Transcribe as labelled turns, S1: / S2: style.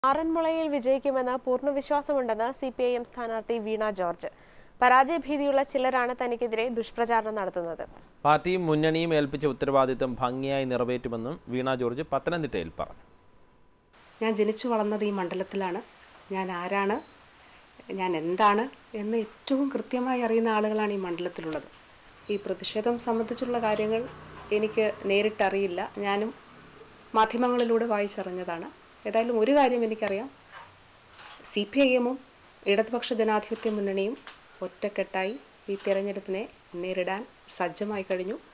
S1: ആറന്മുളയിൽ വിജയിക്കുമെന്ന് പൂർണ്ണ വിശ്വാസമുണ്ടെന്ന് സി പി ഐ എം സ്ഥാനാർത്ഥി വീണ ജോർജ് പരാജയഭീതിയുള്ള ചിലരാണ് തനിക്കെതിരെ ദുഷ്പ്രചാരണം നടത്തുന്നത്
S2: പാർട്ടിയും മുന്നണിയും ഏൽപ്പിച്ച ഉത്തരവാദിത്തം ഭംഗിയായി നിറവേറ്റുമെന്നും വീണ ജോർജ് പത്തനംതിട്ടയിൽ പറഞ്ഞു
S3: ഞാൻ ജനിച്ചു വളർന്നത് ഈ മണ്ഡലത്തിലാണ് ഞാൻ ആരാണ് ഞാൻ എന്താണ് എന്ന് ഏറ്റവും കൃത്യമായി അറിയുന്ന ആളുകളാണ് ഈ മണ്ഡലത്തിലുള്ളത് ഈ പ്രതിഷേധം സംബന്ധിച്ചുള്ള കാര്യങ്ങൾ എനിക്ക് നേരിട്ടറിയില്ല ഞാനും മാധ്യമങ്ങളിലൂടെ വായിച്ചറിഞ്ഞതാണ് ഏതായാലും ഒരു കാര്യം എനിക്കറിയാം സി പി ഐ എമ്മും ഇടതുപക്ഷ ജനാധിപത്യ മുന്നണിയും ഒറ്റക്കെട്ടായി ഈ തെരഞ്ഞെടുപ്പിനെ നേരിടാൻ സജ്ജമായി കഴിഞ്ഞു